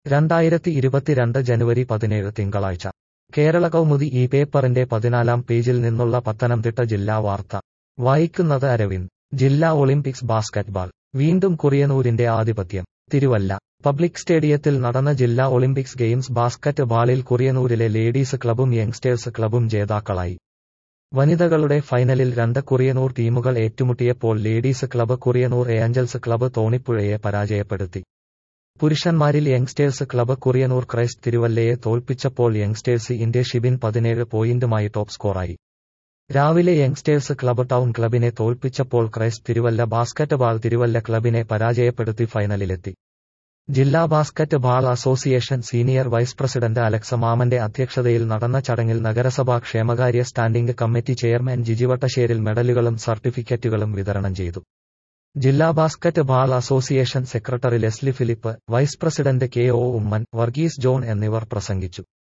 രണ്ടായിരത്തി ഇരുപത്തിരണ്ട് ജനുവരി പതിനേഴ് തിങ്കളാഴ്ച കേരള കൗമുദി ഈ പേപ്പറിന്റെ പതിനാലാം പേജിൽ നിന്നുള്ള പത്തനംതിട്ട ജില്ലാ വാർത്ത വായിക്കുന്നത് അരവിന്ദ് ജില്ലാ ഒളിമ്പിക്സ് ബാസ്കറ്റ്ബാൾ വീണ്ടും കുറിയനൂരിന്റെ ആധിപത്യം തിരുവല്ല പബ്ലിക് സ്റ്റേഡിയത്തിൽ നടന്ന ജില്ലാ ഒളിമ്പിക്സ് ഗെയിംസ് ബാസ്കറ്റ് ബാളിൽ കുറിയനൂരിലെ ലേഡീസ് ക്ലബും യങ്സ്റ്റേഴ്സ് ക്ലബും ജേതാക്കളായി വനിതകളുടെ ഫൈനലിൽ രണ്ട് കുറിയനൂർ ടീമുകൾ ഏറ്റുമുട്ടിയപ്പോൾ ladies club Kuriyannoor angels club തോണിപ്പുഴയെ പരാജയപ്പെടുത്തി പുരുഷന്മാരിൽ യങ്സ്റ്റേഴ്സ് ക്ലബ് കുറിയനൂർ ക്രൈസ്റ്റ് തിരുവല്ലയെ തോൽപ്പിച്ചപ്പോൾ യങ്സ്റ്റേഴ്സ് ഇന്ത്യ ഷിബിൻ പതിനേഴ് പോയിന്റുമായി ടോപ്പ് സ്കോറായി രാവിലെ യങ്സ്റ്റേഴ്സ് ക്ലബ് ടൗൺ ക്ലബിനെ തോൽപ്പിച്ചപ്പോൾ Christ Thiruvalla basketball Thiruvalla ക്ലബിനെ പരാജയപ്പെടുത്തി ഫൈനലിലെത്തി ജില്ലാ basketball association senior vice president അലക്സ മാമന്റെ അധ്യക്ഷതയിൽ നടന്ന ചടങ്ങിൽ നഗരസഭാ ക്ഷേമകാര്യ സ്റ്റാൻഡിംഗ് കമ്മിറ്റി ചെയർമാൻ ജിജിവട്ടശ്ശേരിൽ മെഡലുകളും സർട്ടിഫിക്കറ്റുകളും വിതരണം ചെയ്തു ജില്ലാ basketball association secretary Leslie Philip vice president K O Oommen Varghese John എന്നിവർ പ്രസംഗിച്ചു